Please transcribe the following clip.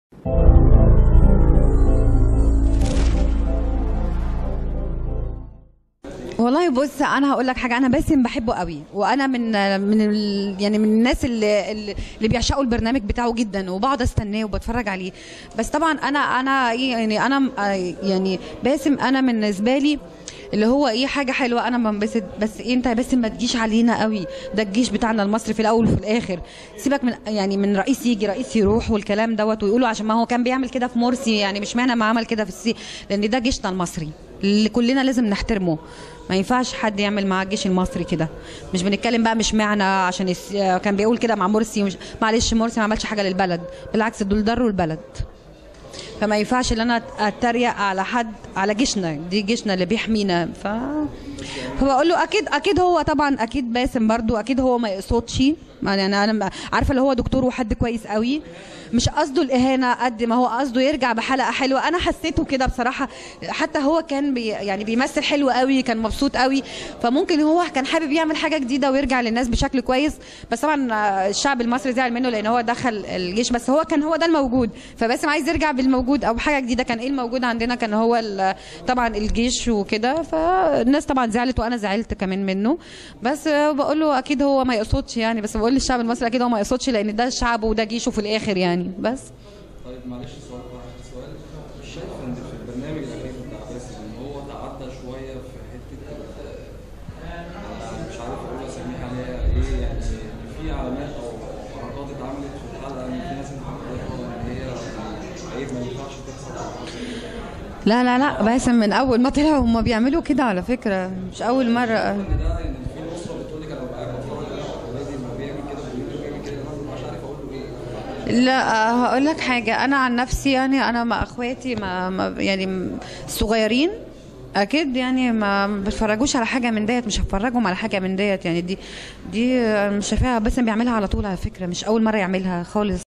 والله بص انا هقول لك حاجه انا باسم بحبه قوي وانا من من ال- يعني من الناس اللي اللي بيعشقوا البرنامج بتاعه جدا وبقعد استناه وبتفرج عليه بس طبعا انا انا إيه يعني انا م- آه يعني باسم انا بالنسبه لي اللي هو ايه حاجه حلوه انا بنبسط بس إيه انت يا باسم ما تجيش علينا قوي ده الجيش بتاعنا المصري في الاول وفي الاخر سيبك من يعني من رئيس يجي رئيس يروح والكلام دوت ويقولوا عشان ما هو كان بيعمل كده في مرسي يعني مش معنى ما عمل كده في السي لان ده جيشنا المصري اللي كلنا لازم نحترمه ما ينفعش حد يعمل مع الجيش المصري كده مش بنتكلم بقى مش معنى عشان الس... كان بيقول كده مع مرسي مش... معلش مرسي ما عملش حاجه للبلد بالعكس دول ضروا البلد فما ينفعش ان انا اتريق على حد على جيشنا دي جيشنا اللي بيحمينا ف فبقول له اكيد اكيد هو طبعا اكيد باسم برضو اكيد هو ما يقصدش يعني انا انا عارفه اللي هو دكتور وحد كويس قوي مش قصده الاهانه قد ما هو قصده يرجع بحلقه حلوه انا حسيته كده بصراحه حتى هو كان بي يعني بيمثل حلو قوي كان مبسوط قوي فممكن هو كان حابب يعمل حاجه جديده ويرجع للناس بشكل كويس بس طبعا الشعب المصري زعل منه لان هو دخل الجيش بس هو كان هو ده الموجود فباسم عايز يرجع بالموجود او حاجه جديده كان ايه الموجود عندنا كان هو ال- طبعا الجيش وكده فالناس طبعا زعلت وانا زعلت كمان منه بس بقول له اكيد هو ما يقصدش يعني بس بقول للشعب المصري اكيد هو ما يقصدش لان ده شعبه وده جيشه في الاخر يعني بس طيب معلش سؤال واحد سؤال مش شايف ان في البرنامج الاخير بتاع باسم ان هو تعدى شويه في حته ال- أنا مش عارف اقول اسميها عليها ايه يعني في علامات او حركات اتعملت في الحلقه ان في ناس انتقدتها ان هي عيب ما ينفعش تحصل لا لا لا باسم من اول ما طلعوا هم بيعملوا كده على فكره مش اول مره ان ده يعني في اسره بتقول لك انا ببقى قاعد بتفرج على اولادي ما بيعمل كده بيعمل كده انا مش عارف اقول له ايه لا هقول لك حاجه انا عن نفسي يعني انا مع اخواتي ما, ما يعني م- الصغيرين اكيد يعني ما بتفرجوش على حاجه من ديت مش هتفرجهم على حاجه من ديت يعني دي دي مش شايفاها بس بيعملها على طول على فكره مش اول مره يعملها خالص